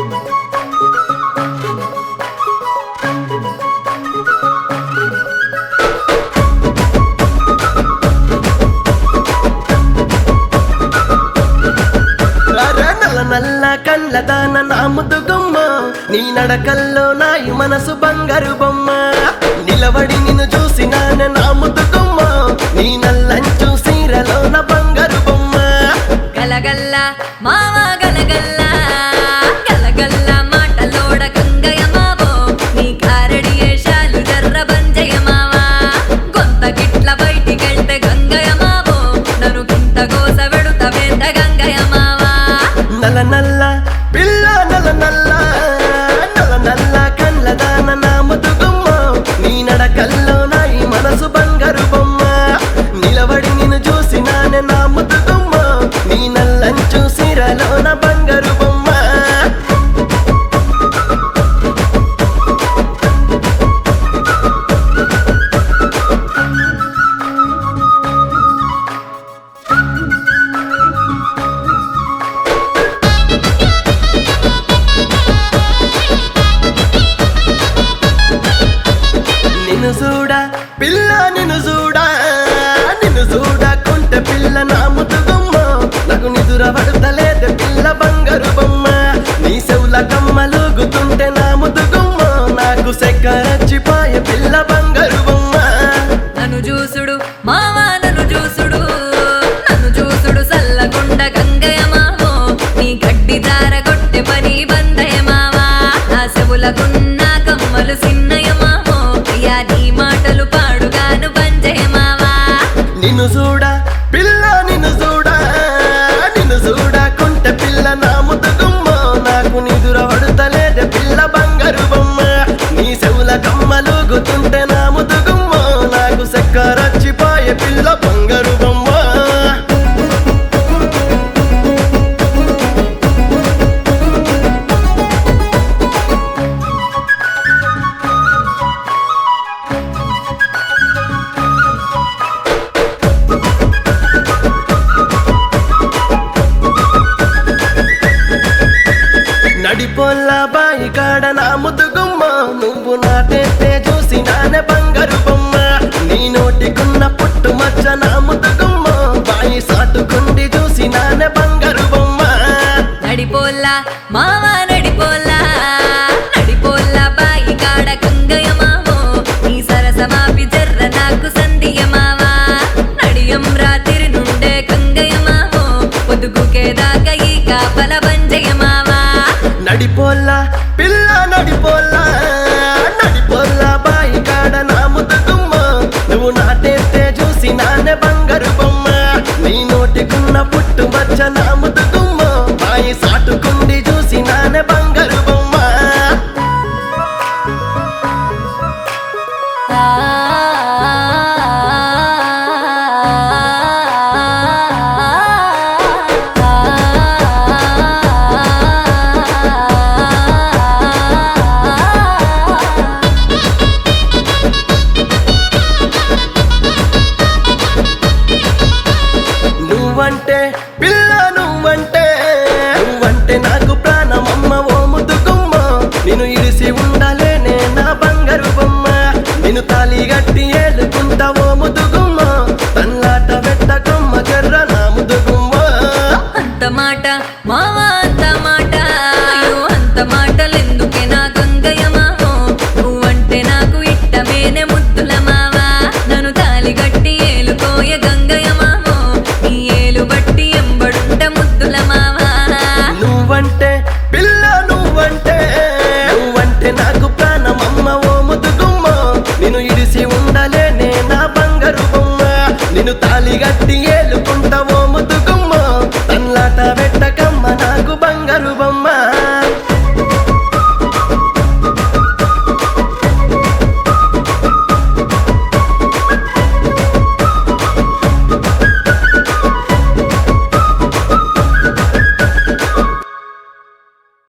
అరే నల్ల నల్ల కళ్ళ దాన నా ముద్దుగుమ్మ నీ నడకల్లో నాయి మనసు బంగారు బొమ్మ నిలబడి నిన్ను చూసినానే నా ముద్దుగుమ్మ నీ నల్లంచు సీరలో నా బంగారు బొమ్మ గలగల్ల మావ గలగల్ల గలగల్ల మాటలోడ గంగయ్య మావో నీ కారడి ఏషాలు జర్ర బంజయ్య మావా గొంత గిట్ల బయటికెళ్తే గంగయ్య మావో నన్ను గింత గోస వెడుత వేంద గంగయ్య మావా నల్ల నల్ల పిల్ల నల్ల నల్ల నల్ల నల్ల కళ్ళ దాన నా ముద్దుగుమ్మ నీ నడకల్లో నాయి మనసు బంగారు బొమ్మ నిలబడి నిన్ను చూసినానే నా ముద్దుగుమ్మ నీ నల్లంచు సీరలో నా బంగారు బొమ్మ నిన్ను చూడ పిల్ల నిన్ను చూడ నిన్ను చూడకుంటే పిల్ల నా ముద్దుగుమ్మ నాకు నిదుర పడతలేదు పిల్ల బంగారు బొమ్మ నీ చెవుల కమ్మలుగుతుంటే నా ముద్దుగుమ్మ నాకు సెక్కరచ్చిపాయ పిల్ల బంగారు బొమ్మ నన్ను చూసుడు మావా నన్ను చూసుడు నన్ను చూసుడు సల్లగుండ గంగయ్య మావో నీ గడ్డి దార కొట్టె పని బందయ్య మావా నా చెవులకున్న కమ్మలు సిన్నయ్య మావో అయ్యా నీ మాటలు పాడుగాను బంజయ్య మావా నిన్ను చూడ పిల్ల నిన్ను చూడ నిన్ను చూడకుంటే పిల్ల నా ముద్దుగుమ్మ నాకు నిదుర పడతలేదు పిల్ల బంగారు బొమ్మ నీ చెవుల కమ్మలుగుతుంటే నా ముద్దుగుమ్మ నాకు సెక్కరచ్చిపాయ పిల్ల బంగారు బొమ్మ నడిపోల్ల బాయి కాడ నా ముద్దుగుమ్మ నువ్వు నాటేస్తే చూసి నానే బంగారు బొమ్మ నీ నోటికున్న పుట్టు మచ్చ నా ముద్దుగుమ్మ బాయి సాటుకుండి చూసి నానే బంగారు బొమ్మ నడిపోల్లా మావా నడిపోల్లా నడిపోల్లా బాయి కాడ గంగయ్య మావో నీ సరసమాపి జర్ర నాకు సంధియ మావా నడియం రాత్రి నుండే గంగయ్య మావో పొదుగుకే దాకా ఈ కాపల బంజయ్య మావా నడిపోల్ల పిల్ల నడిపోల్ల నడిపోల్ల బాయి కాడ నా ముద్దుగుమ్మ నువ్వు నాటేస్తే చూసి నానే బంగారు బొమ్మ నీ నోటికున్న పుట్టు మచ్చ నా ముద్దు